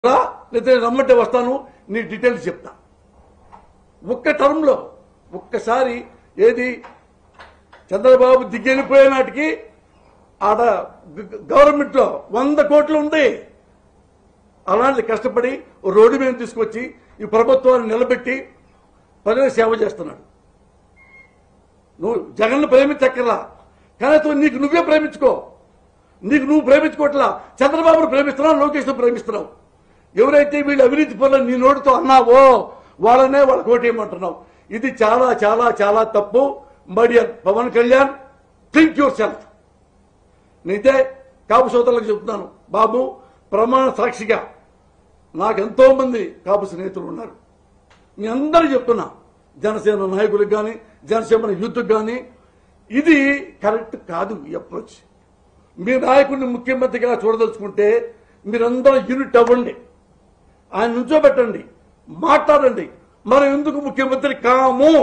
రా లేకపోతే రమ్మంటే వస్తాను నీ డీటెయిల్స్ చెప్తా ఒక్క టర్మ్లో ఒక్కసారి ఏది చంద్రబాబు దిగ్గెళ్ళిపోయే నాటికి ఆడ గవర్నమెంట్ లో వంద కోట్లు ఉంది అలాంటి కష్టపడి ఓ రోడ్డు మీద తీసుకొచ్చి ఈ ప్రభుత్వాన్ని నిలబెట్టి ప్రజలకు సేవ చేస్తున్నాడు నువ్వు జగన్ను ప్రేమించక్కర్లా కనీసం నీకు నువ్వే ప్రేమించుకో నీకు నువ్వు ప్రేమించుకోవట్లా చంద్రబాబును ప్రేమిస్తున్నావు లోకేష్ను ప్రేమిస్తున్నావు ఎవరైతే వీళ్ళు అవినీతి పనులు నీ నోటితో అన్నావో వాళ్ళనే వాళ్ళ కోటేయమంటున్నావు ఇది చాలా చాలా చాలా తప్పు మడియన్ Pawan Kalyan think yourself నేనైతే కాపు సోదరులకు చెప్తున్నాను బాబు ప్రమాణ సాక్షిగా నాకు ఎంతో మంది కాపు స్నేహితులు ఉన్నారు మీ అందరూ చెప్తున్నా జనసేన నాయకులకు కానీ జనసేన యూత్కి కానీ ఇది కరెక్ట్ కాదు ఈ అప్రోచ్ మీ నాయకుడిని ముఖ్యమంత్రిగా చూడదలుచుకుంటే మీరందరూ యూనిట్ అవ్వండి ఆయన నుంచోబెట్టండి మాట్లాడండి మనం ఎందుకు ముఖ్యమంత్రి కాము